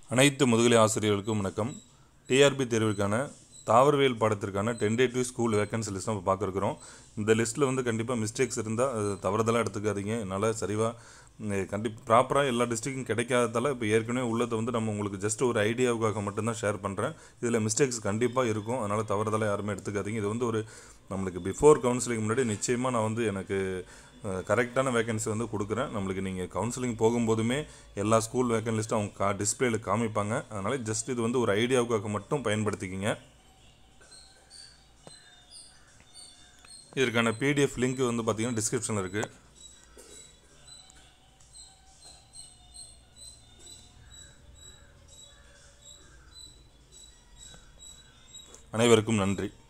அனைத்து முதுகலை ஆசிரியர்களுக்கும் வணக்கம் டிஆர்பி தேர்வுக்கான தாவரவியல் பாடத்திற்கான டென்டேட்டிவ் ஸ்கூல் வேகன்சி லிஸ்ட் நம்ம பார்க்க இருக்கிறோம் இந்த லிஸ்ட்டில் வந்து கண்டிப்பாக மிஸ்டேக்ஸ் இருந்தால் அது தவறுதலாக எடுத்துக்காதீங்க என்னால் சரிவாக கண்டி ப்ராப்பராக எல்லா டிஸ்ட்ரிக்கும் கிடைக்காததால இப்போ ஏற்கனவே உள்ளதை வந்து நம்ம உங்களுக்கு ஜஸ்ட் ஒரு ஐடியாவுக்காக மட்டும்தான் ஷேர் பண்ணுறேன் இதில் மிஸ்டேக்ஸ் கண்டிப்பாக இருக்கும் அதனால் தவறுதலாக யாருமே எடுத்துக்காதீங்க இது வந்து ஒரு நம்மளுக்கு பிஃபோர் கவுன்சிலிங் முன்னாடி நிச்சயமாக நான் வந்து எனக்கு கரெக்டான வேகன்சி வந்து கொடுக்குறேன் நம்மளுக்கு நீங்கள் கவுன்சிலிங் போகும்போதுமே எல்லா ஸ்கூல் வேகன் லிஸ்ட்டும் அவங்க கா டிஸ்பிளேல காமிப்பாங்க அதனால் ஜஸ்ட் இது வந்து ஒரு ஐடியாவுக்காக மட்டும் பயன்படுத்திக்கிங்க இதற்கான பிடிஎஃப் லிங்க் வந்து பார்த்தீங்கன்னா டிஸ்கிரிப்ஷனில் இருக்குது அனைவருக்கும் நன்றி